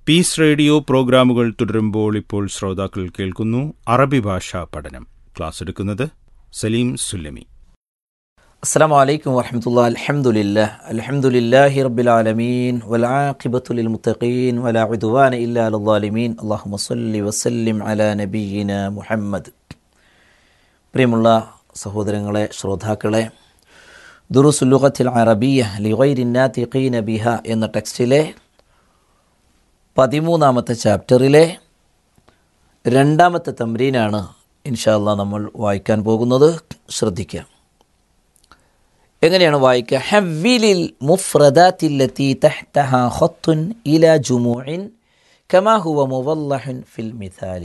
Piece radio പ്രോഗ്രാമുകൾ തുടരുമ്പോൾ ഇപ്പോൾ ശ്രോതാക്കൾ കേൾക്കുന്നു അറബി ഭാഷാ പഠനം ക്ലാസ് എടുക്കുന്നത് സലീം സുല്ലമി السلام عليكم ورحمة الله الحمد لله الحمد لله رب العالمين والعاقبة للمتقين ولا عدوان إلا على الظالمين اللهم صل وسلم على نبينا محمد പ്രിയമുള്ള സഹോദരങ്ങളെ ശ്രോതാക്കളെ ദുറുസുലുഖത്തിൽ അറബിയ ലിഗൈരിന്നാത്തിഖീന ബിഹ എന്ന ടെക്സ്റ്റിലെ പതിമൂന്നാമത്തെ ചാപ്റ്ററിലെ രണ്ടാമത്തെ തമ്രീനാണ് ഇൻഷാല്ല നമ്മൾ വായിക്കാൻ പോകുന്നത് ശ്രദ്ധിക്കാം എങ്ങനെയാണ് വായിക്കുക ഹവ്വിലിൽ മുഫ്രദാത്തില്ലത്തി തഹ്തഹ ഖത്തുൻ ഇല ജുമുഇൻ കമാ ഹുവ മുവല്ലഹുൻ ഫിൽ മിഥാലി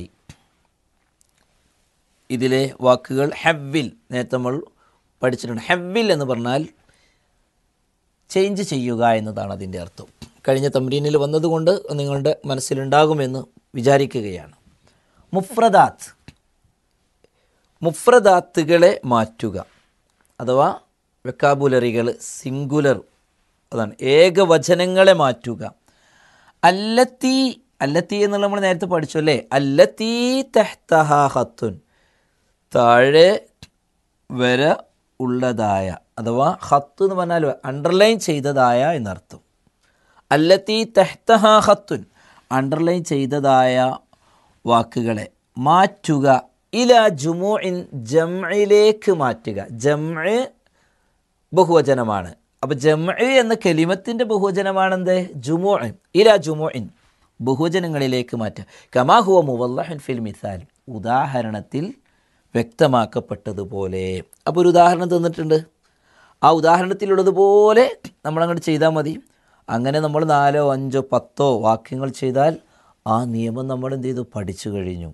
ഇതിലെ വാക്കുകൾ ഹവ്വിൽ നേരത്തെ നമ്മൾ പഠിച്ചിട്ടുണ്ട് ഹവ്വിൽ എന്ന് പറഞ്ഞാൽ ചേഞ്ച് ചെയ്യുക എന്നതാണ് അതിൻ്റെ അർത്ഥം കഴിഞ്ഞ തമ്രീനിൽ വന്നതുകൊണ്ട് നിങ്ങളുടെ മനസ്സിലുണ്ടാകുമെന്ന് വിചാരിക്കുകയാണ് മുഫ്രദാത്ത് മുഫ്രദാത്തുകളെ മാറ്റുക അഥവാ വെക്കാബുലറികൾ സിംഗുലർ അതാണ് ഏകവചനങ്ങളെ മാറ്റുക അല്ലത്തി അല്ലത്തി എന്നുള്ള നമ്മൾ നേരത്തെ പഠിച്ചു അല്ലേ അല്ലത്തി തെഹ്തഹ ഹത്തുൻ താഴെ വര ഉള്ളതായ അഥവാ ഹത്ത് എന്ന് പറഞ്ഞാൽ അണ്ടർലൈൻ ചെയ്തതായ എന്നർത്ഥം അല്ലത്തി തെഹ്തഹ ഹത്തുൻ അണ്ടർലൈൻ ചെയ്തതായ വാക്കുകളെ മാറ്റുക ഇല ജുമുഇൻ ജംഇലേക്ക് മാറ്റുക ജംഇ ബഹുവചനമാണ് അപ്പോൾ ജംഇ എന്ന കലിമത്തിൻ്റെ ബഹുവചനമാണെന്ത് ജുമുഇൻ ഇല ജുമുഇൻ ബഹുവചനങ്ങളിലേക്ക് മാറ്റുക കമാഹുവ മുവല്ലഹൻ ഫിൽ മിസാൽ ഉദാഹരണത്തിൽ വ്യക്തമാക്കപ്പെട്ടതുപോലെ അപ്പോൾ ഒരു ഉദാഹരണം തന്നിട്ടുണ്ട് ആ ഉദാഹരണത്തിലുള്ളതുപോലെ നമ്മളങ്ങോട്ട് ചെയ്താൽ മതി അങ്ങനെ നമ്മൾ നാലോ അഞ്ചോ പത്തോ വാക്യങ്ങൾ ചെയ്താൽ ആ നിയമം നമ്മൾ എന്ത് ചെയ്തു പഠിച്ചു കഴിഞ്ഞു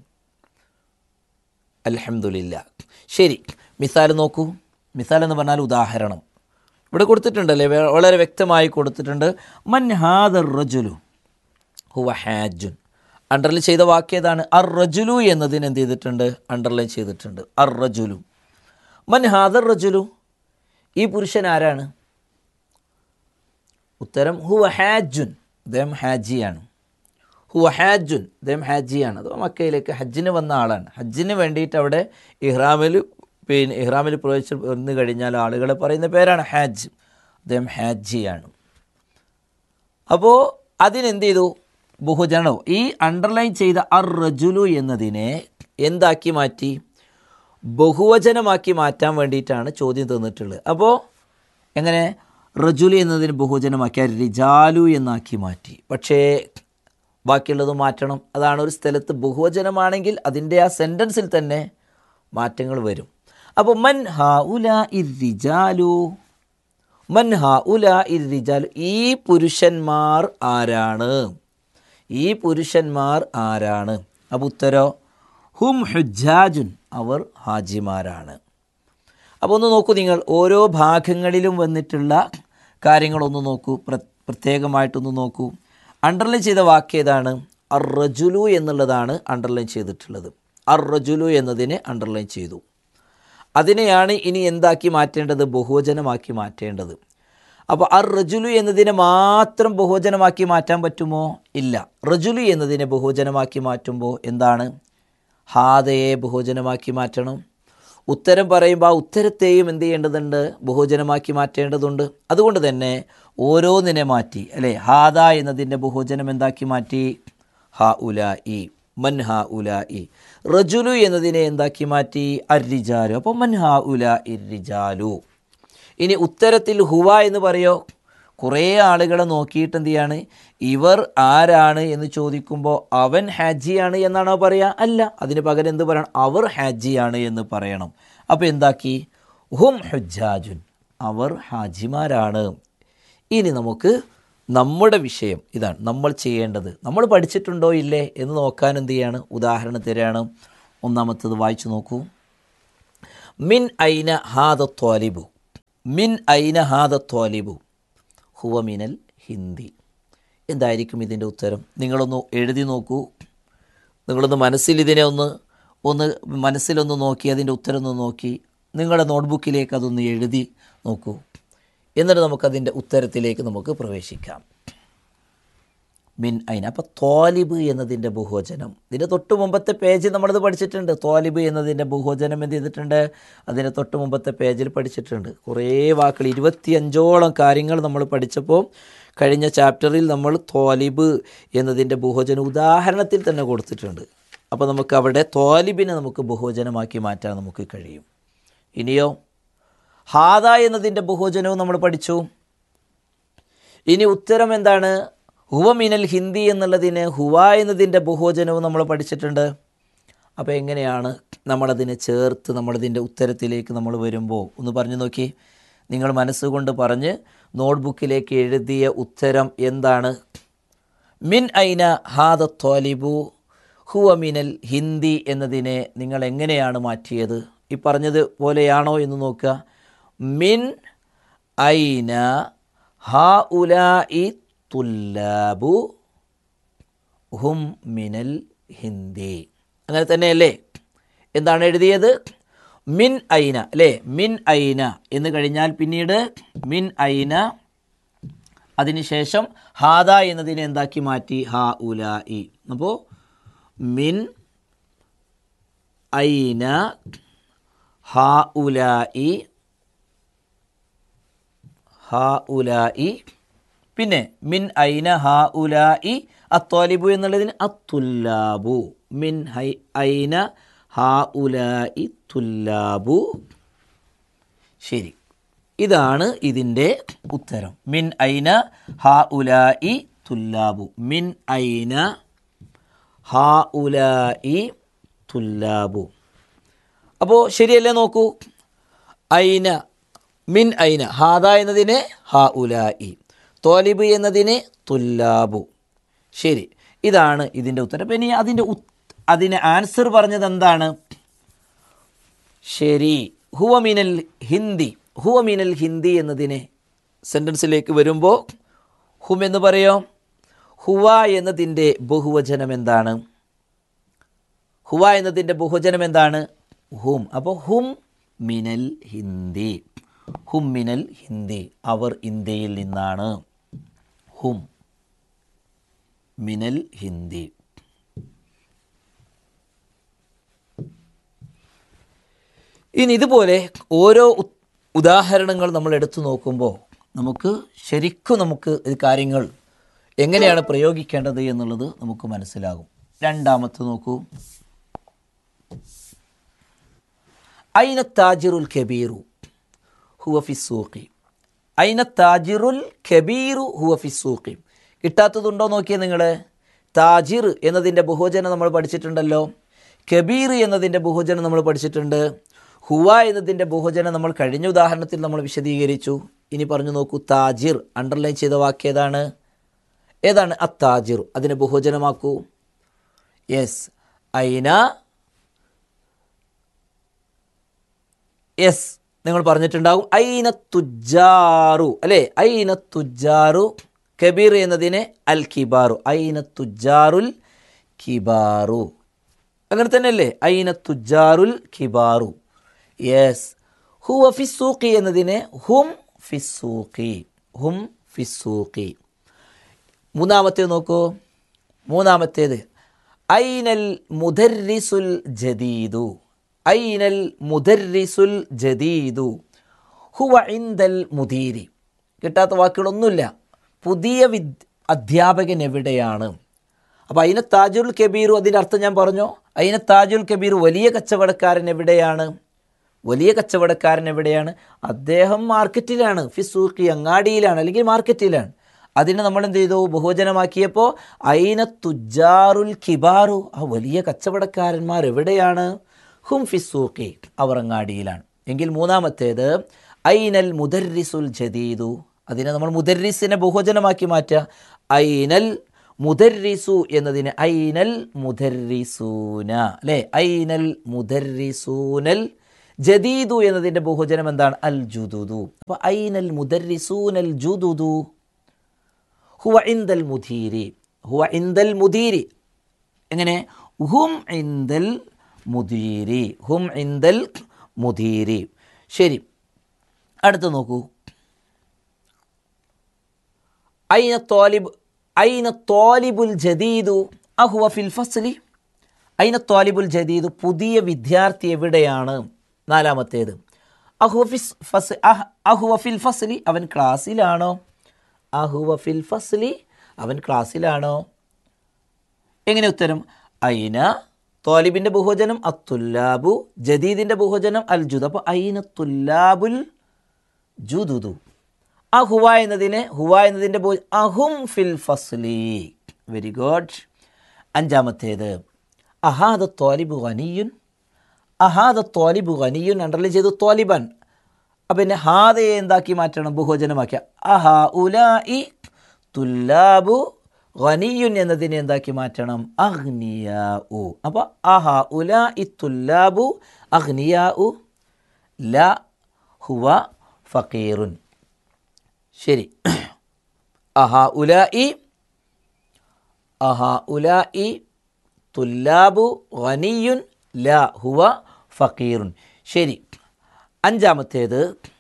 അലഹമില്ല ശരി മിസാൽ നോക്കൂ മിസാൽ എന്ന് പറഞ്ഞാൽ ഉദാഹരണം ഇവിടെ കൊടുത്തിട്ടുണ്ടല്ലേ വേ- വളരെ വ്യക്തമായി കൊടുത്തിട്ടുണ്ട് മൻ ഹാദർ റജുലു ഹുവ ഹാജുൻ അണ്ടർലൈൻ ചെയ്ത വാക്യം ഏതാണ് അർ റജുലു എന്നതിന് എന്ത് ചെയ്തിട്ടുണ്ട് അണ്ടർലൈൻ ചെയ്തിട്ടുണ്ട് അർ റജുലു മൻ ഹാദർ റജുലു ഈ പുരുഷൻ ആരാണ് ഉത്തരം ഹുവ ഹാജുൻ അദ്ദേഹം ഹാജിയാണ് ഹുവ ഹാജുൻ അദ്ദേഹം ഹാജിയാണ് അഥവാ മക്കയിലേക്ക് ഹജ്ജിന് വന്ന ആളാണ് ഹജ്ജിന് വേണ്ടിയിട്ട് അവിടെ ഇഹ്റാമിൽ പിന്നെ ഇഹ്റാമിൽ പ്രവേശിച്ച് വന്നു കഴിഞ്ഞാൽ ആളുകളെ പറയുന്ന പേരാണ് ഹാജ് അദ്ദേഹം ഹാജിയാണ് അപ്പോൾ അതിനെന്ത് ചെയ്തു ബഹുജനോ ഈ അണ്ടർലൈൻ ചെയ്ത അർ റജുലു എന്നതിനെ എന്താക്കി മാറ്റി ബഹുവചനമാക്കി മാറ്റാൻ വേണ്ടിയിട്ടാണ് ചോദ്യം തന്നിട്ടുള്ളത് അപ്പോൾ എങ്ങനെ റജുലു എന്നതിന് ബഹുവചനമാക്കി ആ റിജാലു എന്നാക്കി മാറ്റി പക്ഷേ ബാക്കിയുള്ളത് മാറ്റണം അതാണ് ഒരു സ്ഥലത്ത് ബഹുവചനമാണെങ്കിൽ അതിൻ്റെ ആ സെൻറ്റൻസിൽ തന്നെ മാറ്റങ്ങൾ വരും അപ്പോൾ മൻ ഹാ ഉല ഇറിജാലു മൻ ഹാ ഉല ഇറിജാലു ഈ പുരുഷന്മാർ ആരാണ് ഈ പുരുഷന്മാർ ആരാണ് അപ്പോൾ ഉത്തരോ ഹും ഹുജാജുൻ അവർ ഹാജിമാരാണ് അപ്പോൾ ഒന്ന് നോക്കൂ നിങ്ങൾ ഓരോ ഭാഗങ്ങളിലും വന്നിട്ടുള്ള കാര്യങ്ങളൊന്ന് നോക്കൂ പ്ര- പ്രത്യേകമായിട്ടൊന്ന് നോക്കൂ അണ്ടർലൈൻ ചെയ്ത വാക്യം ഏതാണ് അർ റജുലു എന്നുള്ളതാണ് അണ്ടർലൈൻ ചെയ്തിട്ടുള്ളത് അർ റജുലു എന്നതിനെ അണ്ടർലൈൻ ചെയ്തു അതിനെയാണ് ഇനി എന്താക്കി മാറ്റേണ്ടത് ബഹുവചനമാക്കി മാറ്റേണ്ടത് അപ്പോൾ അർ റജുലു എന്നതിനെ മാത്രം ബഹുവചനമാക്കി മാറ്റാൻ പറ്റുമോ ഇല്ല റജുലു എന്നതിനെ ബഹുവചനമാക്കി മാറ്റുമ്പോൾ എന്താണ് ഹാദയെ ബഹുവചനമാക്കി മാറ്റണം ഉത്തരം പറയുമ്പോൾ ആ ഉത്തരത്തെയും എന്ത് ചെയ്യേണ്ടതുണ്ട് ബഹുവചനമാക്കി മാറ്റേണ്ടതുണ്ട് അതുകൊണ്ട് തന്നെ ഓരോന്നിനെ മാറ്റി അല്ലേ ഹാദ എന്നതിൻ്റെ ബഹുവചനം എന്താക്കി മാറ്റി ഹ ഉല ഇ മൻ ഹ ഉല ഇ റജുലു എന്നതിനെ എന്താക്കി മാറ്റി അരിജാലു അപ്പോൾ മൻ ഹ ഉല ഇരിജാലു ഇനി ഉത്തരത്തിൽ ഹുവ എന്ന് പറയോ കുറേ ആളുകളെ നോക്കിയിട്ട് എന്ത് ചെയ്യാണ് ഇവർ ആരാണ് എന്ന് ചോദിക്കുമ്പോൾ അവൻ ഹാജിയാണ് എന്നാണോ പറയുക അല്ല അതിന് പകരം എന്ത് പറയണം അവർ ഹാജിയാണ് എന്ന് പറയണം അപ്പോൾ എന്താക്കി ഹും ഹുജാജുൻ അവർ ഹാജിമാരാണ് ഇനി നമുക്ക് നമ്മുടെ വിഷയം ഇതാണ് നമ്മൾ ചെയ്യേണ്ടത് നമ്മൾ പഠിച്ചിട്ടുണ്ടോ ഇല്ലേ എന്ന് നോക്കാൻ എന്ത് ചെയ്യാണ് ഉദാഹരണം തരാണ് ഒന്നാമത്തത് വായിച്ചു നോക്കൂ മിൻ ഐന ഹാദ ത്വാലിബു മിൻ ഐന ഹാദ ത്വാലിബു ഹുവ മിനൽ ഹിന്ദി എന്തായിരിക്കും ഇതിൻ്റെ ഉത്തരം നിങ്ങളൊന്ന് എഴുതി നോക്കൂ നിങ്ങളൊന്ന് മനസ്സിൽ ഇതിനെ ഒന്ന് ഒന്ന് മനസ്സിലൊന്ന് നോക്കി അതിൻ്റെ ഉത്തരം ഒന്ന് നോക്കി നിങ്ങളുടെ നോട്ട്ബുക്കിലേക്ക് അതൊന്ന് എഴുതി നോക്കൂ എന്നിട്ട് നമുക്കതിൻ്റെ ഉത്തരത്തിലേക്ക് നമുക്ക് പ്രവേശിക്കാം മിൻ ഐന അപ്പോൾ തോലിബ് എന്നതിൻ്റെ ബഹുവചനം ഇതിൻ്റെ തൊട്ട് മുമ്പത്തെ പേജിൽ നമ്മളിത് പഠിച്ചിട്ടുണ്ട് തോലിബ് എന്നതിൻ്റെ ബഹുവചനം എന്ത് ചെയ്തിട്ടുണ്ട് അതിൻ്റെ തൊട്ട് മുമ്പത്തെ പേജിൽ പഠിച്ചിട്ടുണ്ട് കുറേ വാക്കുകൾ ഇരുപത്തിയഞ്ചോളം കാര്യങ്ങൾ നമ്മൾ പഠിച്ചപ്പോൾ കഴിഞ്ഞ ചാപ്റ്ററിൽ നമ്മൾ തോലിബ് എന്നതിൻ്റെ ബഹുവചനം ഉദാഹരണത്തിൽ തന്നെ കൊടുത്തിട്ടുണ്ട് അപ്പോൾ നമുക്ക് അവിടെ തോലിബിനെ നമുക്ക് ബഹുവചനമാക്കി മാറ്റാൻ നമുക്ക് കഴിയും ഇനിയോ ഹാദ എന്നതിൻ്റെ ബഹുവചനവും നമ്മൾ പഠിച്ചു ഇനി ഉത്തരം എന്താണ് ഹുവ മിനൽ ഹിന്ദി എന്നുള്ളതിന് ഹുവ എന്നതിൻ്റെ ബഹുവചനവും നമ്മൾ പഠിച്ചിട്ടുണ്ട് അപ്പോൾ എങ്ങനെയാണ് നമ്മളതിനെ ചേർത്ത് നമ്മളതിൻ്റെ ഉത്തരത്തിലേക്ക് നമ്മൾ വരുമ്പോൾ ഒന്ന് പറഞ്ഞു നോക്കി നിങ്ങൾ മനസ്സുകൊണ്ട് പറഞ്ഞ് നോട്ട്ബുക്കിലേക്ക് എഴുതിയ ഉത്തരം എന്താണ് മിൻ ഐന ഹാദ തോലിബു ഹുവ മിനൽ ഹിന്ദി എന്നതിനെ നിങ്ങൾ എങ്ങനെയാണ് മാറ്റിയത് ഈ പറഞ്ഞത് പോലെയാണോ എന്ന് നോക്കുക മിൻ ഐന ഹാ ഉലായി തുല്ലാബു ഹും മിനൽ ഹിന്ദി അങ്ങനെ തന്നെയല്ലേ എന്താണ് എഴുതിയത് മിൻ ഐന അല്ലേ മിൻ ഐന എന്ന് കഴിഞ്ഞാൽ പിന്നീട് മിൻ ഐന അതിനുശേഷം ഹാദ എന്നതിനെ എന്താക്കി മാറ്റി ഹാ ഉലായി അപ്പോൾ മിൻ ഐന ഹാ ഉലായി ഹാ ഉലായി പിന്നെ മിൻ ഐന ഹാ ഉലായി അത്തോലിബു എന്നുള്ളതിന് അത്തുല്ലാബു മിൻ ഹൈ ഐന ഹാ ഉലായി തുല്ലാബു ശരി ഇതാണ് ഇതിൻ്റെ ഉത്തരം മിൻ ഐന ഹാ ഉലായി തുല്ലാബു മിൻ ഐന ഹാ ഉലായി തുല്ലാബു അപ്പോൾ ശരിയല്ലേ നോക്കൂ ഐന മിൻ ഐന ഹാദ എന്നതിന് ഹാ ഉലായി തോലിബ് എന്നതിന് തുല്ലാബു ശരി ഇതാണ് ഇതിൻ്റെ ഉത്തരം അപ്പം ഇനി അതിൻ്റെ ഉത് അതിന് ആൻസർ പറഞ്ഞത് എന്താണ് ശരി ഹുവ മിനൽ ഹിന്ദി ഹുവ മിനൽ ഹിന്ദി എന്നതിനെ സെൻറ്റൻസിലേക്ക് വരുമ്പോൾ ഹും എന്ന് പറയോ ഹുവ എന്നതിൻ്റെ ബഹുവചനം എന്താണ് ഹുവ എന്നതിൻ്റെ ബഹുവചനം എന്താണ് ഹും അപ്പോൾ ഹും മിനൽ ഹിന്ദി ഹും മിനൽ ഹിന്ദി അവർ ഇന്ത്യയിൽ നിന്നാണ് ഹും മിനൽ ഹിന്ദി ഇനി ഇതുപോലെ ഓരോ ഉ- ഉദാഹരണങ്ങൾ നമ്മൾ എടുത്തു നോക്കുമ്പോൾ നമുക്ക് ശരിക്കും നമുക്ക് ഈ കാര്യങ്ങൾ എങ്ങനെയാണ് പ്രയോഗിക്കേണ്ടത് എന്നുള്ളത് നമുക്ക് മനസ്സിലാകും രണ്ടാമത്തെ നോക്കൂ ഐന താജിറുൽ കബീറു ഹുവ ഫിസൂഖി ഐന താജിറുൽ കബീറു ഹുവ ഫിസൂഖി കിട്ടാത്തതുണ്ടോ നോക്കിയേ നിങ്ങൾ താജിർ എന്നതിൻ്റെ ബഹുവചനം നമ്മൾ പഠിച്ചിട്ടുണ്ടല്ലോ കബീർ എന്നതിൻ്റെ ബഹുവചനം നമ്മൾ പഠിച്ചിട്ടുണ്ട് ഹുവ എന്നതിൻ്റെ ബഹുവചനം നമ്മൾ കഴിഞ്ഞ ഉദാഹരണത്തിൽ നമ്മൾ വിശദീകരിച്ചു ഇനി പറഞ്ഞു നോക്കൂ താജിർ അണ്ടർലൈൻ ചെയ്ത വാക്ക് ഏതാണ് ഏതാണ് അത്താജിർ അതിനെ ബഹുവചനമാക്കൂ യെസ് ഐന യെസ് നിങ്ങൾ പറഞ്ഞിട്ടുണ്ടാകും ഐന തുജാറു അല്ലേ ഐന തുജാറു കബീർ എന്നതിനെ അൽ കിബാറു ഐന തുജാറുൽ കിബാറു അങ്ങനെ തന്നെയല്ലേ ഐന തുജാറുൽ കിബാറു യെസ് ഹുവ ഫിസൂഖി എന്നതിനെ ഹും ഫിസൂഖി ഹും ഫിസൂഖി മൂന്നാമത്തേത് നോക്കൂ മൂന്നാമത്തേത് ഐനൽ മുദർരിസുൽ ജദീദു ഐനൽ മുദർരിസുൽ ജദീദു ഹുവ ഇൻദൽ മുദീരി കിട്ടാത്ത വാക്കുകളൊന്നുമില്ല പുതിയ വിദ് അധ്യാപകൻ എവിടെയാണ് അപ്പോൾ അതിന് താജുൽ കബീറു അതിൻ്റെ അർത്ഥം ഞാൻ പറഞ്ഞോ അതിന് താജുൽ കബീർ വലിയ കച്ചവടക്കാരൻ എവിടെയാണ് വലിയ കച്ചവടക്കാരൻ എവിടെയാണ് അദ്ദേഹം മാർക്കറ്റിലാണ് ഫിസൂഖി അങ്ങാടിയിലാണ് അല്ലെങ്കിൽ മാർക്കറ്റിലാണ് അതിനെ നമ്മൾ എന്ത് ചെയ്തു ബഹുവചനമാക്കിയപ്പോൾ ഐന തുജാറുൽ കിബാറു ആ വലിയ കച്ചവടക്കാരന്മാർ എവിടെയാണ് ഹും ഫിസൂഖി അവർ അങ്ങാടിയിലാണ് എങ്കിൽ മൂന്നാമത്തേത് ഐനൽ മുദർരിസുൽ ജദീദു അതിനെ നമ്മൾ മുദർരിസിനെ ബഹുവചനമാക്കി മാറ്റുക ഐനൽ മുദർരിസു എന്നതിന് ഐനൽ മുദർരിസൂന അല്ലേ ഐനൽ മുദർരിസൂനൽ ജദീദു എന്നതിൻ്റെ ബഹുവചനം എന്താണ് അൽ ജുദുദു അപ്പോൾ ഐനൽ മുദർരിസൂനൽ ജുദുദു ഹുവ ഇൻദൽ മുദീരി ഹുവ ഇൻദൽ മുദീരി എങ്ങനെ ഹും ഇൻദൽ മുദീരി ഹും ഇൻദൽ മുദീരി ശരി അടുത്ത് നോക്കൂ ഐന തോലിബ് ഐന തോലിബുൽ ജദീദു അഹുവ ഫിൽ ഫസ്ലി ഐന തോലിബുൽ ജദീദു പുതിയ വിദ്യാർത്ഥി എവിടെയാണ് നാലാമത്തേത് അഹുവ ഫിസ് ഫസ് അഹ് അഹുവ ഫിൽ ഫസ്ലി അവൻ ക്ലാസ്സിലാണോ അഹുവ ഫിൽ ഫസ്ലി അവൻ ക്ലാസ്സിലാണോ എങ്ങനെ ഉത്തരം ഐന തോലിബിൻ്റെ ബഹുവചനം അത്തുല്ലാബു ജദീദിൻ്റെ ബഹുവചനം അൽ ജുദ് അപ്പോൾ ഐന തുല്ലാബുൽ ജുദുദു ആ ഹുവ എന്നതിനെ ഹുവ എന്നതിൻ്റെ ബഹു അഹും ഫിൽ ഫസ്ലി വെരി ഗുഡ് അഞ്ചാമത്തേത് അഹാദ തോലിബു ഖനിയുൻ അഹാദ തോലിബു ഖനിയുൻ അണ്ടർലൈൻ ചെയ്തു തോലിബൻ അപ്പം പിന്നെ ഹാദയെ എന്താക്കി മാറ്റണം ബഹുവചനമാക്കിയ അഹാ ഉലായി തുല്ലാബു ഖനിയുൻ എന്നതിനെ എന്താക്കി മാറ്റണം അഗ്നിയാ ഉ അപ്പോൾ അഹാ ഉലായി തുല്ലാബു അഗ്നിയാ ഉ ല ഹുവ ഫക്കീറുൻ ശരി അഹാ ഉലായി അഹാ ഉലായി തുല്ലാബു ഖനിയുൻ ല ഹുവ ഫക്കീറുൻ ശരി അഞ്ചാമത്തേത്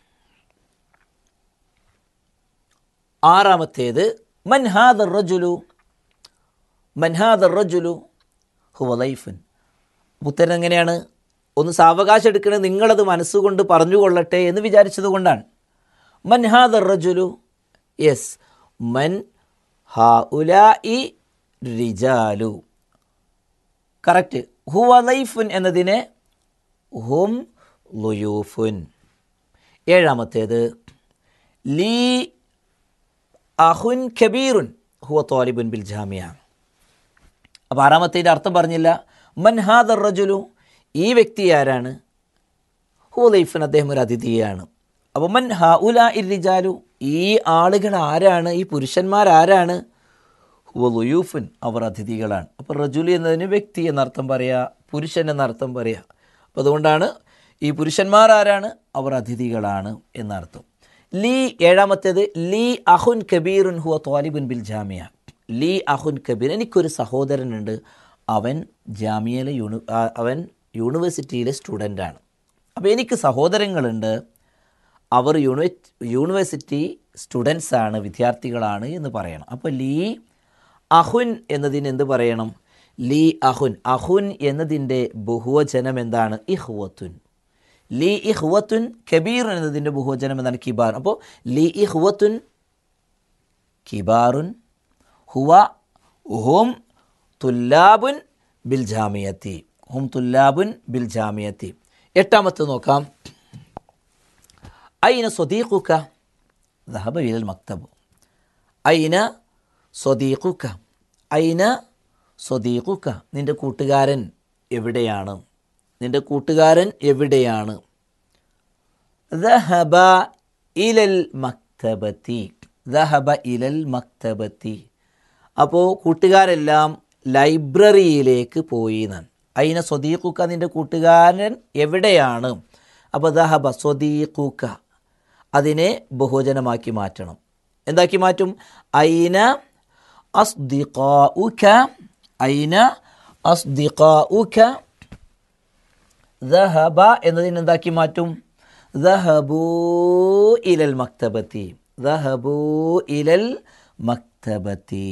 ആറാമത്തേത് മൻഹാദ റജുലു മൻഹാദ റജുലു ഹുവ ലൈഫുൻ ഉത്തരം എങ്ങനെയാണ് ഒന്ന് സാവകാശം എടുക്കണത് നിങ്ങളത് മനസ്സുകൊണ്ട് പറഞ്ഞുകൊള്ളട്ടെ എന്ന് വിചാരിച്ചത് കൊണ്ടാണ് മൻഹാദ റജുലു യെസ് മൻ ഹാ ഉലായി റിജാലു കറക്റ്റ് ഹുവ ലൈഫുൻ എന്നതിനെ ഹും ലുയൂഫുൻ ഏഴാമത്തേത് ലീ അഹുൻ കബീറുൻ ഹുവ തോലിബുൻ ബിൽ ജാമിയ അപ്പോൾ ആറാമത്തേൻ്റെ അർത്ഥം പറഞ്ഞില്ല മൻഹാദർ റജുലു ഈ വ്യക്തി ആരാണ് ഹുവ ലൈഫുൻ അദ്ദേഹം ഒരു അതിഥിയാണ് അപ്പോൾ മൻ ഹ ഉല ഇരിജാലു ഈ ആളുകൾ ആരാണ് ഈ പുരുഷന്മാരാരാണ് ഹുവ ലുയൂഫുൻ അവർ അതിഥികളാണ് അപ്പോൾ റജുലി എന്നതിന് വ്യക്തി എന്നർത്ഥം പറയുക പുരുഷൻ എന്നർത്ഥം പറയുക അപ്പോൾ അതുകൊണ്ടാണ് ഈ പുരുഷന്മാർ ആരാണ് അവർ അതിഥികളാണ് എന്നർത്ഥം ലീ ഏഴാമത്തേത് ലീ അഹുൻ കബീറുൻ ഹുവ തോലിബുൻ ബിൽ ജാമിയ ലീ അഹുൻ കബീർ എനിക്കൊരു സഹോദരനുണ്ട് അവൻ ജാമിയയിലെ യൂണി ആ, അവൻ യൂണിവേഴ്സിറ്റിയിലെ സ്റ്റുഡൻ്റാണ് അപ്പോൾ എനിക്ക് സഹോദരങ്ങളുണ്ട് അവർ യൂണിവേ യൂണിവേഴ്സിറ്റി സ്റ്റുഡൻസ് ആണ് വിദ്യാർത്ഥികളാണ് എന്ന് പറയണം അപ്പോൾ ലീ അഹുൻ എന്നതിന് എന്ത് പറയണം ലീ അഹുൻ അഹുൻ എന്നതിൻ്റെ ബഹുവചനം എന്താണ് ഇഹ്വത്തുൻ ലീ ഇഹ്വത്തുൻ കബീർ എന്നതിൻ്റെ ബഹുവചനം എന്താണ് കിബാർ അപ്പോൾ ലീ ഇഹ്വത്തുൻ കിബാറുൻ ഹുവ ഹും തുല്ലാബുൻ ബിൽ ജാമിയത്തി ഹും തുല്ലാബുൻ ബിൽ ജാമിയത്തി എട്ടാമത്തെ നോക്കാം അയിന സ്വദീഖുക്ക ذهب إلى المكتب അയിന സ്വദീഖുക്ക അയിന സ്വദീഖുക്ക നിൻ്റെ കൂട്ടുകാരൻ എവിടെയാണ് നിൻ്റെ കൂട്ടുകാരൻ എവിടെയാണ് ذهب إلى المكتبة ذهب إلى المكتبة അപ്പോൾ കൂട്ടുകാരെല്ലാം ലൈബ്രറിയിലേക്ക് പോയി എന്നാണ് അയിന സ്വദീഖുക്ക നിൻ്റെ കൂട്ടുകാരൻ എവിടെയാണ് അപ്പോൾ ദഹബ സ്വദീഖുക്ക അതിനെ ബഹുവചനമാക്കി മാറ്റണം എന്താക്കി മാറ്റും ഐന അസ്ദിഖാഉക ഐന അസ്ദിഖാഉക ദഹബ എന്നതിന് എന്താക്കി മാറ്റും ദഹബൂ ഇലൽ മക്തബത്തി ദഹബൂ ഇലൽ മക്തബത്തി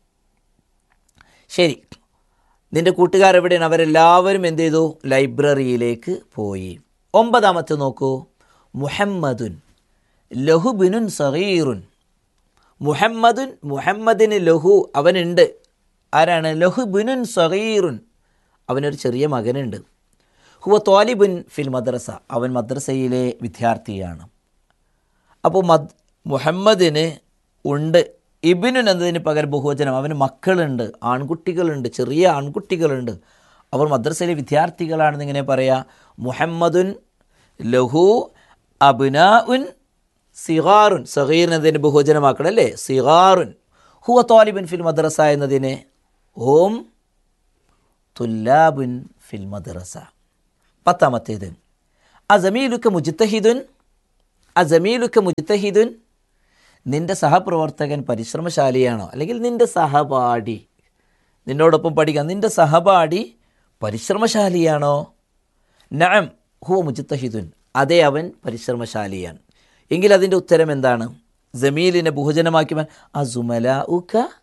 ശരി നിന്റെ കൂട്ടുകാർ എവിടെയാണ് അവരെല്ലാവരും എന്ത് ചെയ്തു ലൈബ്രറിയിലേക്ക് പോയി ഒമ്പതാമത്തെ നോക്കൂ മുഹമ്മദുൻ ലഹുബിനുൻ സഗീറുൻ മുഹമ്മദുൻ മുഹമ്മദിന് ലഹു അവനുണ്ട് ആരാണ് ലഹുബിനുൻ സഗീറുൻ അവനൊരു ചെറിയ മകനുണ്ട് ഹുവ തോലിബുൻ ഫിൽ മദ്രസ അവൻ മദ്രസയിലെ വിദ്യാർത്ഥിയാണ് അപ്പോൾ മദ് മുഹമ്മദിന് ഉണ്ട് ഇബിനുൻ എന്നതിന് പകരം ബഹുവചനം അവന് മക്കളുണ്ട് ആൺകുട്ടികളുണ്ട് ചെറിയ ആൺകുട്ടികളുണ്ട് അവർ മദ്രസയിലെ വിദ്യാർത്ഥികളാണെന്ന് ഇങ്ങനെ പറയാ മുഹമ്മദുൻ ലഹു അബ്നാഉൻ സിഗാറുൻ സഗീർ എന്നതിന് ബഹുവചനമാക്കണം അല്ലേ സിഗാറുൻ ഹുവ തോലിബുൻ ഫിൽ മദ്രസ എന്നതിനെ ഓം തുല്ലാബുൻ ഫിൽ മദ്രസ പത്താമത്തേത് അസമീലുക്ക മുജിത്തഹിദുൻ അസമീലുക്ക മുജിത്തഹിദുൻ നിന്റെ സഹപ്രവർത്തകൻ പരിശ്രമശാലിയാണോ അല്ലെങ്കിൽ നിന്റെ സഹപാഠി നിന്നോടൊപ്പം പഠിക്കാൻ നിന്റെ സഹപാഠി പരിശ്രമശാലിയാണോ നഅം ഹുവ മുജിത്തഹിദുൻ അതെ അവൻ പരിശ്രമശാലിയാണ് എങ്കിൽ അതിൻ്റെ ഉത്തരം എന്താണ് ജമീലിനെ ബഹുജനമാക്കി അസുമല ഉക്ക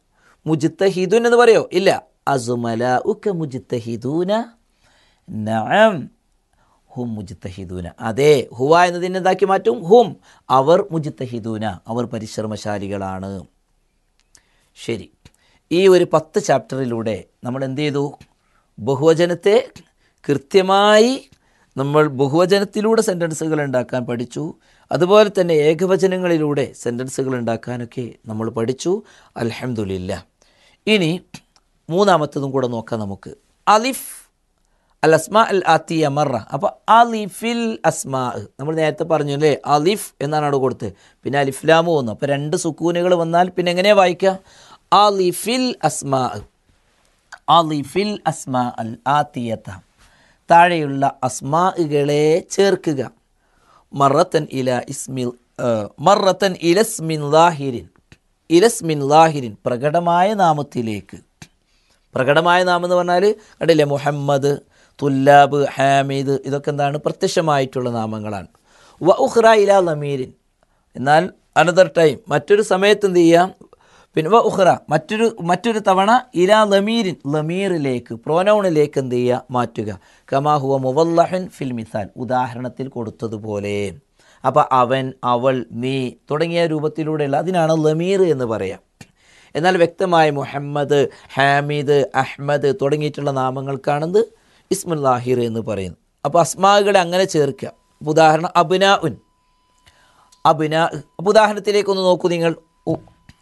മുജിത്തഹിദുൻ എന്ന് പറയോ ഇല്ല അസുമല ഉക്ക മുജിത്തഹിദൂന നഅം ഹും മുജിത്തഹിദൂന അതെ ഹുവ എന്നതിനെ എന്താക്കി മാറ്റും ഹും അവർ മുജിത്തഹിദൂന അവർ പരിശ്രമശാലികളാണ് ശരി ഈ ഒരു പത്ത് ചാപ്റ്ററിലൂടെ നമ്മൾ എന്ത് ചെയ്തു ബഹുവചനത്തെ കൃത്യമായി നമ്മൾ ബഹുവചനത്തിലൂടെ സെൻറ്റൻസുകൾ ഉണ്ടാക്കാൻ പഠിച്ചു അതുപോലെ തന്നെ ഏകവചനങ്ങളിലൂടെ സെൻറ്റൻസുകൾ ഉണ്ടാക്കാനൊക്കെ നമ്മൾ പഠിച്ചു അൽഹംദുലില്ല ഇനി മൂന്നാമത്തതും കൂടെ നോക്കാം നമുക്ക് അലിഫ് അൽ അസ്മാ അൽ ആത്തിയ മറ അപ്പോൾ അലിഫിൽ അസ്മാ നമ്മൾ നേരത്തെ പറഞ്ഞു അല്ലേ അലിഫ് എന്നാണ് അവിടെ കൊടുത്ത് പിന്നെ അലിഫ്ലാമു വന്നു അപ്പോൾ രണ്ട് സുക്കൂനുകൾ വന്നാൽ പിന്നെ എങ്ങനെയാണ് വായിക്കുക അലിഫിൽ അസ്മാ അലിഫിൽ അസ്മാ അൽ ആത്തിയത്ത താഴെയുള്ള അസ്മാകളെ ചേർക്കുക മറത്തൻ ഇല ഇസ്മിൽ ആ, മറത്തൻ ഇലസ്മിൻ ലാഹിരിൻ ഇലസ്മിൻ ലാഹിരിൻ പ്രകടമായ നാമത്തിലേക്ക് പ്രകടമായ നാമം എന്ന് പറഞ്ഞാൽ കണ്ടില്ലേ മുഹമ്മദ് തുല്ലാബ് ഹാമിദ് ഇതൊക്കെ എന്താണ് പ്രത്യക്ഷമായിട്ടുള്ള നാമങ്ങളാണ് വ ഉഹ്റ ഇല ലമീരിൻ എന്നാൽ അനദർ ടൈം മറ്റൊരു സമയത്ത് എന്ത് ചെയ്യാം പിന്നെ വ ഉഹ്റ മറ്റൊരു മറ്റൊരു തവണ ഇലാ ലമീരിൻ ലമീറിലേക്ക് പ്രോനൗണിലേക്ക് എന്ത് ചെയ്യുക മാറ്റുക കമാഹുവ മുവല്ലഹൻ ഫിൽ മിസാൽ ഉദാഹരണത്തിൽ കൊടുത്തതുപോലെ അപ്പോൾ അവൻ അവൾ നീ തുടങ്ങിയ രൂപത്തിലൂടെയുള്ള അതിനാണ് ലമീർ എന്ന് പറയാം എന്നാൽ വ്യക്തമായ മുഹമ്മദ് ഹാമിദ് അഹ്മദ് തുടങ്ങിയിട്ടുള്ള നാമങ്ങൾക്കാണെന്ത് ഇസ്മുൽ ലാഹിർ എന്ന് പറയുന്നു അപ്പോൾ അസ്മാകളെ അങ്ങനെ ചേർക്കുക അപ്പോൾ ഉദാഹരണം അബിന ഉൻ അബിന അപ്പോൾ ഉദാഹരണത്തിലേക്കൊന്ന് നോക്കൂ നിങ്ങൾ ഉ.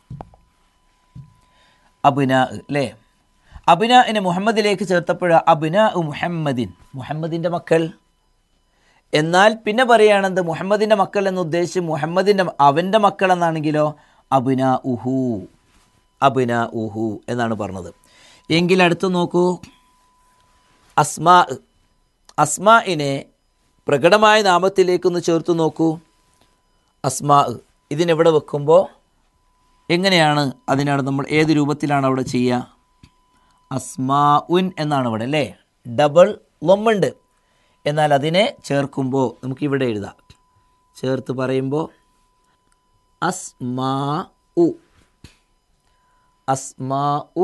അബിന അല്ലേ അബിന മുഹമ്മദിലേക്ക് ചേർത്തപ്പോഴ അബിന മുഹമ്മദിൻ മുഹമ്മദിൻ്റെ മക്കൾ എന്നാൽ പിന്നെ പറയുകയാണെന്ത് മുഹമ്മദിൻ്റെ മക്കൾ എന്ന് ഉദ്ദേശിച്ച് മുഹമ്മദിൻ്റെ അവൻ്റെ മക്കൾ എന്നാണെങ്കിലോ അബിന ഉഹു അബിന ഉഹു എന്നാണ് പറഞ്ഞത് എങ്കിൽ അടുത്ത് നോക്കൂ അസ്മാ അസ്മാഇനെ പ്രകടമായ നാമത്തിലേക്കൊന്ന് ചേർത്ത് നോക്കൂ അസ്മാ ഇതിനെവിടെ വെക്കുമ്പോൾ എങ്ങനെയാണ് അതിനാണ് നമ്മൾ ഏത് രൂപത്തിലാണ് അവിടെ ചെയ്യുക അസ്മാ ഉൻ എന്നാണ് ഇവിടെ അല്ലേ ഡബിൾ ലൊമ്മുണ്ട് എന്നാൽ അതിനെ ചേർക്കുമ്പോൾ നമുക്കിവിടെ എഴുതാം ചേർത്ത് പറയുമ്പോൾ അസ്മാ ഉ അസ്മാ ഉ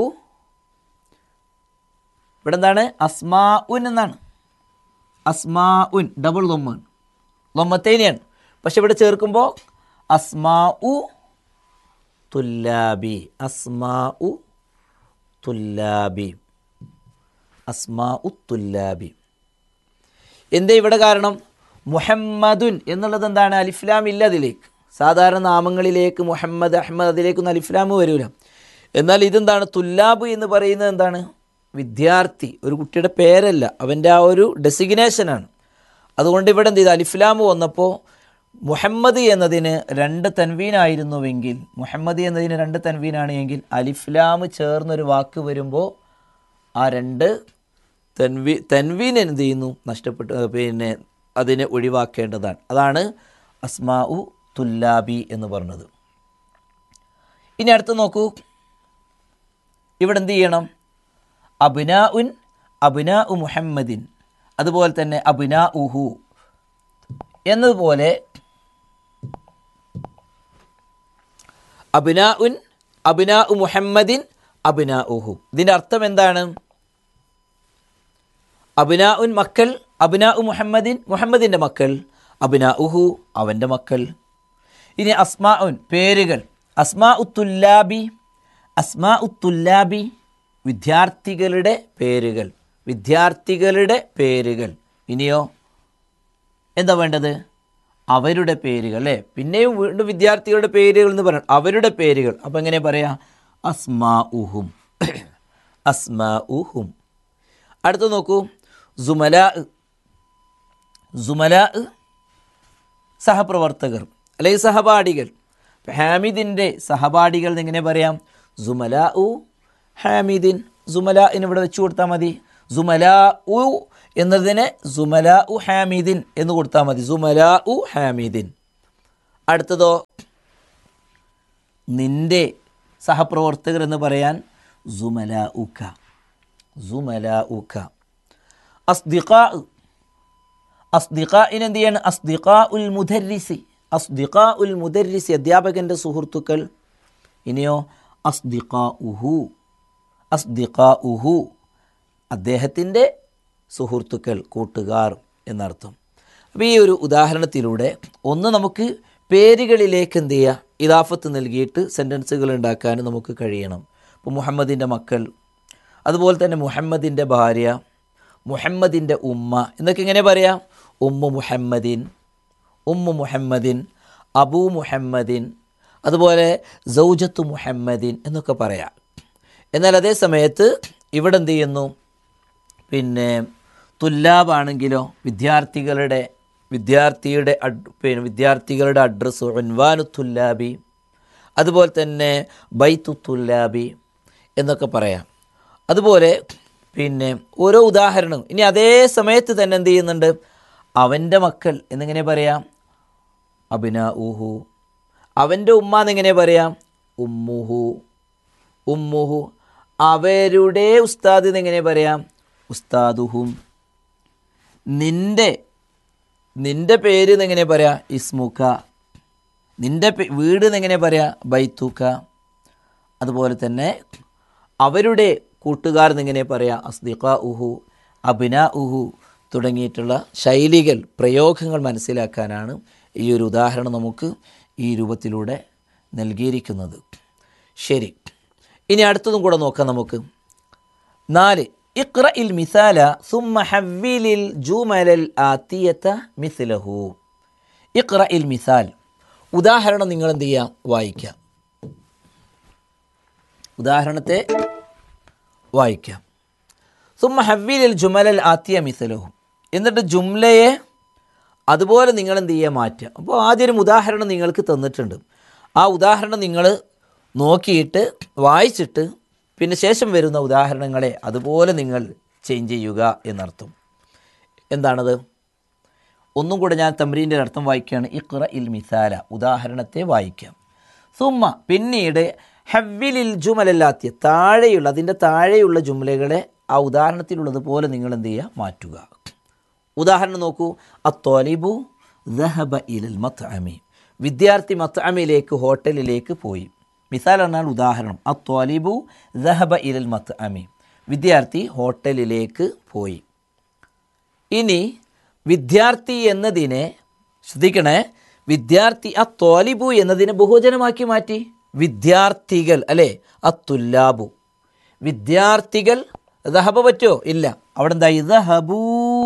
ഇവിടെ എന്താണ് അസ്മാ ഉൻ എന്നാണ് അസ്മാ ഉൻ ഡബിൾ ലൊമ്മാണ് ലൊമ്മത്തേനെയാണ് പക്ഷെ ഇവിടെ ചേർക്കുമ്പോൾ അസ്മാ ഉ തുല്ലാബി അസ്മാ ഉ തുല്ലാബി അസ്മാ ഉ തുല്ലാബി എന്തേ ഇവിടെ കാരണം മുഹമ്മദുൻ എന്നുള്ളത് എന്താണ് അലിഫ്ലാം ഇല്ല അതിലേക്ക് സാധാരണ നാമങ്ങളിലേക്ക് മുഹമ്മദ് അഹമ്മദ് അതിലേക്കൊന്നും അലിഫ്ലാം വരൂല എന്നാൽ ഇതെന്താണ് തുല്ലാബ് എന്ന് പറയുന്നത് എന്താണ് വിദ്യാർത്ഥി ഒരു കുട്ടിയുടെ പേരല്ല അവൻ്റെ ആ ഒരു ഡെസിഗ്നേഷനാണ് അതുകൊണ്ട് ഇവിടെ എന്ത് ചെയ്തു അലിഫ്ലാം വന്നപ്പോൾ മുഹമ്മദ് എന്നതിന് രണ്ട് തൻവീനായിരുന്നുവെങ്കിൽ മുഹമ്മദ് എന്നതിന് രണ്ട് തൻവീനാണ് എങ്കിൽ അലിഫ്ലാം ചേർന്നൊരു വാക്ക് വരുമ്പോൾ ആ രണ്ട് തൻവി തൻവീൻ എന്ത് ചെയ്യുന്നു നഷ്ടപ്പെട്ടു ഏഹ് പിന്നെ അതിനെ ഒഴിവാക്കേണ്ടതാണ് അതാണ് അസ്മാ ഉ തുല്ലാബി എന്ന് പറഞ്ഞത് ഇനി അടുത്ത് നോക്കൂ ഇവിടെ എന്ത് ചെയ്യണം അബിനാ ഉൻ അബിനാ ഉ മുഹമ്മദിൻ അതുപോലെ തന്നെ അബിനാ ഉഹു എന്നതുപോലെ അബിനാ ഉൻ അബിനാ ഉ മുഹമ്മദിൻ അബിനാ ഉഹു ഇതിൻ്റെ അർത്ഥം എന്താണ് അബിനാ ഉൻ മക്കൾ അബിനാ ഉ മുഹമ്മദിൻ മുഹമ്മദിൻ്റെ മക്കൾ അബിനാ ഉഹു അവൻ്റെ മക്കൾ ഇനി അസ്മാ ഉൻ പേരുകൾ അസ്മാ ഉത്തുല്ലാബി അസ്മാ ഉത്തുല്ലാബി വിദ്യാർത്ഥികളുടെ പേരുകൾ വിദ്യാർത്ഥികളുടെ പേരുകൾ ഇനിയോ എന്താ വേണ്ടത് അവരുടെ പേരുകൾ അല്ലേ പിന്നെയും വീണ്ടും വിദ്യാർത്ഥികളുടെ പേരുകൾ എന്ന് പറയണം അവരുടെ പേരുകൾ അപ്പം എങ്ങനെ പറയാം അസ്മാ ഉഹും അസ്മാ ഉഹും അടുത്ത് നോക്കൂ സുമല സുമല സഹപ്രവർത്തകർ അല്ലെങ്കിൽ സഹപാഠികൾ ഇപ്പം ഹാമിദിൻ്റെ സഹപാഠികൾ എങ്ങനെ പറയാം സുമല ഉ ഹാമിദിൻ സുമല ഇവിടെ വെച്ച് കൊടുത്താൽ മതി സുമല ഉ എന്നതിനെ സുമല ഉ ഹാമിദിൻ എന്ന് കൊടുത്താൽ മതി സുമല ഉ ഹാമിദിൻ അടുത്തതോ നിന്റെ സഹപ്രവർത്തകർ എന്ന് പറയാൻ സുമല ഉക്ക സുമല ഉക്ക അസ്ദിഖാ അസ്ദിഖാഇന് എന്ത് ചെയ്യാണ് അസ്ദിഖാ ഉൽ മുദരിസി അസ്ദിഖാ ഉൽ മുദരിസി അധ്യാപകൻ്റെ സുഹൃത്തുക്കൾ ഇനിയോ അസ്ദിഖ ഉഹു അസ്ദിഖ ഉഹു അദ്ദേഹത്തിൻ്റെ സുഹൃത്തുക്കൾ കൂട്ടുകാർ എന്നർത്ഥം അപ്പോൾ ഈ ഒരു ഉദാഹരണത്തിലൂടെ ഒന്ന് നമുക്ക് പേരുകളിലേക്ക് എന്ത് ചെയ്യുക ഇതാഫത്ത് നൽകിയിട്ട് സെൻറ്റൻസുകൾ ഉണ്ടാക്കാൻ നമുക്ക് കഴിയണം ഇപ്പോൾ മുഹമ്മദിൻ്റെ മക്കൾ അതുപോലെ തന്നെ മുഹമ്മദിൻ്റെ ഭാര്യ മുഹമ്മദിൻ്റെ ഉമ്മ എന്നൊക്കെ എങ്ങനെ പറയാം ഉമ്മു മുഹമ്മദിൻ ഉമ്മു മുഹമ്മദിൻ അബൂ മുഹമ്മദിൻ അതുപോലെ സൗജത്തു മുഹമ്മദിൻ എന്നൊക്കെ പറയാം എന്നാൽ അതേ സമയത്ത് ഇവിടെ എന്ത് ചെയ്യുന്നു പിന്നെ തുല്ലാബാണെങ്കിലോ വിദ്യാർത്ഥികളുടെ വിദ്യാർത്ഥിയുടെ അഡ് പിന്നെ വിദ്യാർത്ഥികളുടെ അഡ്രസ്സ് ഉൻവാനു തുല്ലാബി അതുപോലെ തന്നെ ബൈത്തു തുല്ലാബി എന്നൊക്കെ പറയാം അതുപോലെ പിന്നെ ഓരോ ഉദാഹരണം ഇനി അതേ സമയത്ത് തന്നെ എന്ത് ചെയ്യുന്നുണ്ട് അവൻ്റെ മക്കൾ എന്നിങ്ങനെ പറയാം അബിന ഊഹു അവൻ്റെ ഉമ്മ എന്നെങ്ങനെ പറയാം ഉമ്മുഹു ഉമ്മുഹു അവരുടെ ഉസ്താദ് എന്നെങ്ങനെ പറയാം ഉസ്താദുഹും നിൻ്റെ നിൻ്റെ പേര് എന്നെങ്ങനെ പറയാം ഇസ്മുക്ക നിൻ്റെ പേ- വീട് എന്നെങ്ങനെ പറയാം ബൈത്തുക്ക അതുപോലെ തന്നെ അവരുടെ കൂട്ടുകാർ എന്നിങ്ങനെ പറയാം അസ്ദിഖ ഉഹു അബിന ഉഹു തുടങ്ങിയിട്ടുള്ള ശൈലികൾ പ്രയോഗങ്ങൾ മനസ്സിലാക്കാനാണ് ഈ ഒരു ഉദാഹരണം നമുക്ക് ഈ രൂപത്തിലൂടെ നൽകിയിരിക്കുന്നത് ശരി ഇനി അടുത്തതും കൂടെ നോക്കാം നമുക്ക് നാല് ഇഖ്റ ഇൽ മിസാല സുമ്മ ഹവ്വിലിൽ ജൂമലൽ ആത്തിയത്ത മിസ്ലഹു ഇഖ്റ ഇൽ മിസാൽ ഉദാഹരണം നിങ്ങൾ എന്ത് ചെയ്യാം വായിക്കാം ഉദാഹരണത്തെ വായിക്കാം സുമ്മ ഹവ്വിലിൽ ജുമലൽ ആത്തിയ മിസലഹു എന്നിട്ട് ജുംലയെ അതുപോലെ നിങ്ങൾ എന്ത് ചെയ്യുക മാറ്റുക അപ്പോൾ ആദ്യം ഒരു ഉദാഹരണം നിങ്ങൾക്ക് തന്നിട്ടുണ്ട് ആ ഉദാഹരണം നിങ്ങൾ നോക്കിയിട്ട് വായിച്ചിട്ട് പിന്നെ ശേഷം വരുന്ന ഉദാഹരണങ്ങളെ അതുപോലെ നിങ്ങൾ ചേഞ്ച് ചെയ്യുക എന്നർത്ഥം എന്താണത് ഒന്നും കൂടെ ഞാൻ തമ്രീൻ്റെ അർത്ഥം വായിക്കുകയാണ് ഇഖ്റ ഇൽ മിസാല ഉദാഹരണത്തെ വായിക്കാം സുമ്മ പിന്നീട് ഹവ്വിലിൽ ജുമലല്ലാത്തിയ താഴെയുള്ള അതിൻ്റെ താഴെയുള്ള ജുമലകളെ ആ ഉദാഹരണത്തിലുള്ളതുപോലെ നിങ്ങൾ എന്ത് ചെയ്യുക മാറ്റുക ഉദാഹരണം നോക്കൂ അത്തോലിബു ദഹബ ഇലൽ മത്അമി വിദ്യാർത്ഥി മത്അമിലേക്ക് ഹോട്ടലിലേക്ക് പോയി മിസാൽ എന്നാൽ ഉദാഹരണം അത്തോലിബു ദഹബ ഇലൽ മത്അമി വിദ്യാർത്ഥി ഹോട്ടലിലേക്ക് പോയി ഇനി വിദ്യാർത്ഥി എന്നതിനെ ശ്രദ്ധിക്കണേ വിദ്യാർത്ഥി ആ തോലിബു എന്നതിനെ ബഹുവചനമാക്കി മാറ്റി വിദ്യാർത്ഥികൾ അല്ലേ അത്തുല്ലാബു വിദ്യാർത്ഥികൾ ദഹബ പറ്റോ ഇല്ല അവിടെ എന്തായി ദഹബൂ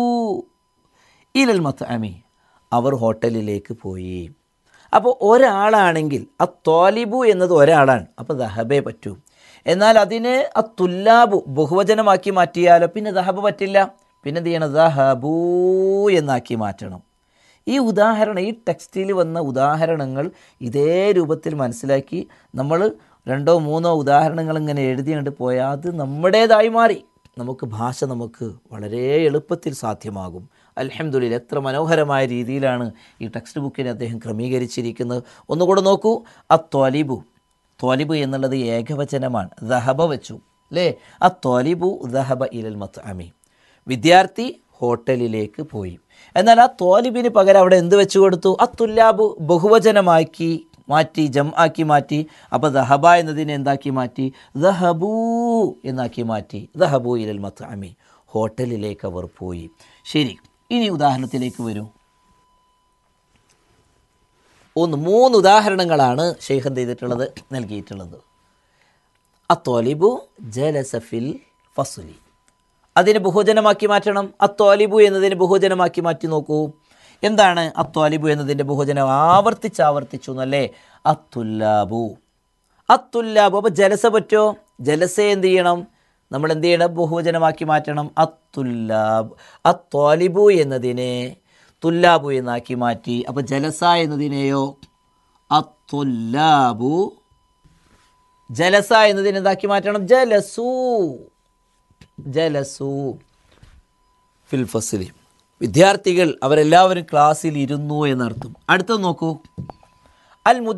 ഇലൽ മത്അമി അവർ ഹോട്ടലിലേക്ക് പോയി അപ്പോൾ ഒരാളാണെങ്കിൽ ആ തോലിബു എന്നത് ഒരാളാണ് അപ്പോൾ ദഹബേ പറ്റൂ എന്നാൽ അതിന് ആ തുല്ലാബു ബഹുവചനമാക്കി മാറ്റിയാലോ പിന്നെ ദഹബ് പറ്റില്ല പിന്നെ എന്ത് ചെയ്യണം ദഹബൂ എന്നാക്കി മാറ്റണം ഈ ഉദാഹരണം ഈ ടെക്സ്റ്റിൽ വന്ന ഉദാഹരണങ്ങൾ ഇതേ രൂപത്തിൽ മനസ്സിലാക്കി നമ്മൾ രണ്ടോ മൂന്നോ ഉദാഹരണങ്ങൾ ഇങ്ങനെ എഴുതി കണ്ട് പോയാൽ അത് നമ്മുടേതായി മാറി നമുക്ക് ഭാഷ നമുക്ക് വളരെ എളുപ്പത്തിൽ സാധ്യമാകും അൽഹംദുലില്ല എത്ര മനോഹരമായ രീതിയിലാണ് ഈ ടെക്സ്റ്റ് ബുക്കിനെ അദ്ദേഹം ക്രമീകരിച്ചിരിക്കുന്നത് ഒന്നുകൂടെ നോക്കൂ ആ ത്വലിബു ത്വലിബ് എന്നുള്ളത് ഏകവചനമാണ് ദഹബ വെച്ചു അല്ലേ ആ ത്വലിബു ദഹബ ഇലൽ മത്ത് അമി വിദ്യാർത്ഥി ഹോട്ടലിലേക്ക് പോയി എന്നാൽ ആ തോലിബിന് പകരം അവിടെ എന്ത് വെച്ചു കൊടുത്തു ആ തുല്ലാബ് ബഹുവചനമാക്കി മാറ്റി ജം ആക്കി മാറ്റി അപ്പോൾ ദഹബ എന്നതിനെ എന്താക്കി മാറ്റി ദഹബൂ എന്നാക്കി മാറ്റി ദഹബൂ ഇലൽ മത്ത് അമി ഹോട്ടലിലേക്ക് അവർ പോയി ശരി ഇനി ഉദാഹരണത്തിലേക്ക് വരൂ ഒന്ന് മൂന്ന് ഉദാഹരണങ്ങളാണ് ഷെയ്ഖ് എന്ത് ചെയ്തിട്ടുള്ളത് നൽകിയിട്ടുള്ളത് അത്തോലിബു ജലസഫിൽ ഫസുലി അതിനെ ബഹുജനമാക്കി മാറ്റണം അത്തോലിബു എന്നതിനെ ബഹുജനമാക്കി മാറ്റി നോക്കൂ എന്താണ് അത്തോലിബു എന്നതിൻ്റെ ബഹുജനം ആവർത്തിച്ച് ആവർത്തിച്ചു എന്നല്ലേ അത്തുല്ലാബു അത്തുല്ലാബു അപ്പോൾ ജലസ പറ്റോ ജലസെ എന്ത് ചെയ്യണം നമ്മൾ എന്ത് ചെയ്യണം ബഹുവചനമാക്കി മാറ്റണം അത്തുല്ലാബ് അത്തോലിബു എന്നതിനെ തുല്ലാബു എന്നാക്കി മാറ്റി അപ്പോൾ ജലസ എന്നതിനെയോ അത്തുല്ലാബു ജലസ എന്നതിനെ എന്താക്കി മാറ്റണം ജലസു ജലസു ഫിൽ ഫസിലി വിദ്യാർത്ഥികൾ അവരെല്ലാവരും ക്ലാസ്സിൽ ഇരുന്നു എന്നർത്ഥം അടുത്തത് നോക്കൂ അൽ മുദ